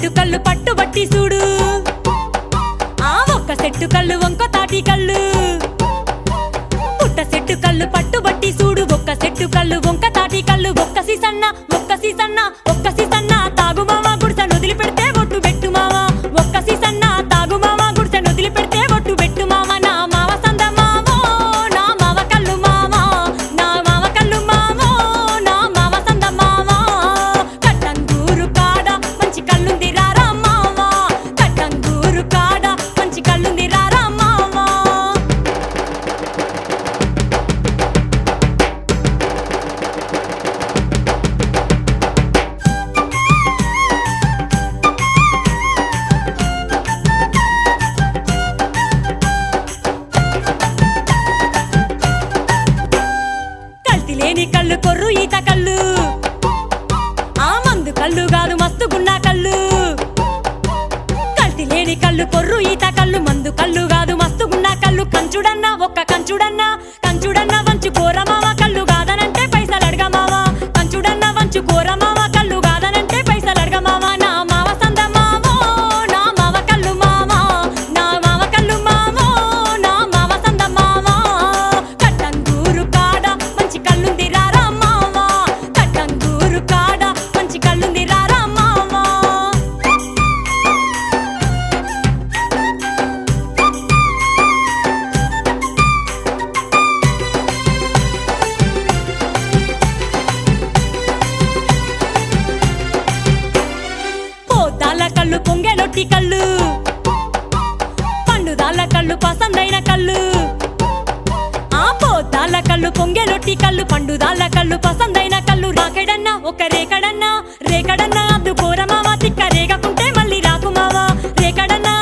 కళ్ళు పట్టుబట్టి చూడు ఆ ఒక్క సెట్టు కళ్ళు వంక తాటి కళ్ళు పుట్ట సెట్టు కళ్ళు పట్టుబట్టి చూడు ఒక్క సెట్టు కళ్ళు వంక తాటి కళ్ళు ఒక్క సీసన్న ఒక్క సీసన్న ఒక్క సీసన్న తాగు మామ గుడిసెను వదిలిపెడితే ఒట్టు పెట్టు మామ ఒక్క సీసన్న తాగు మామ గుడిసెను వదిలిపెడితే ఒట్టు పెట్టు మామ నా మావ సంద మామో నా మావ కళ్ళు మామ నా మావ కళ్ళు మామో నా మావ సంద మామ కట్టంగూరు కాడ మంచి కళ్ళుంది రారా మామ కట్టంగూరు కాడ మంచి కళ్ళుంది రారా మామ కల్తీ లేని కళ్ళు కొర్రు ఈత కళ్ళు ఆ మందు కళ్ళు కాదు మస్తుగున్న కళ్ళు కల్తీ లేని కళ్ళు కొర్రు ఈత కళ్ళు మందు కళ్ళు కాదు మస్తుగున్న కళ్ళు కంచుడన్న ఒక్క కంచుడన్న కంచుడన్న వంచు కోరమావ కళ్ళు కాదనంటే పైసలు అడగమావ కంచుడన్న వంచు కోరమావ కళ్ళు కాదనంటే పైసలు అడగమావ నా మావ సంద మావో నా మావ కళ్ళు మావ నా మావ కళ్ళు మావో నా మావ సంద మావ కట్టంగూరు కాడ మంచి కళ్ళుంది రారా మావ కట్టంగూరు కాడ మంచి కళ్ళుంది రారా మావ పోతాల కళ్ళు పొంగెలొట్టి కళ్ళు పండుదాల కళ్ళు పసందైన కళ్ళు ఆ పోతాల కళ్ళు పొంగెలొట్టి కళ్ళు పండుదాల కళ్ళు పసందైన కళ్ళు రాకెడన్నా ఒక రేకడన్నా రేకడన్నా అద్దు కోరమావా తిక్క రేగకుంటే మళ్ళీ రాకుమావా రేకడన్నా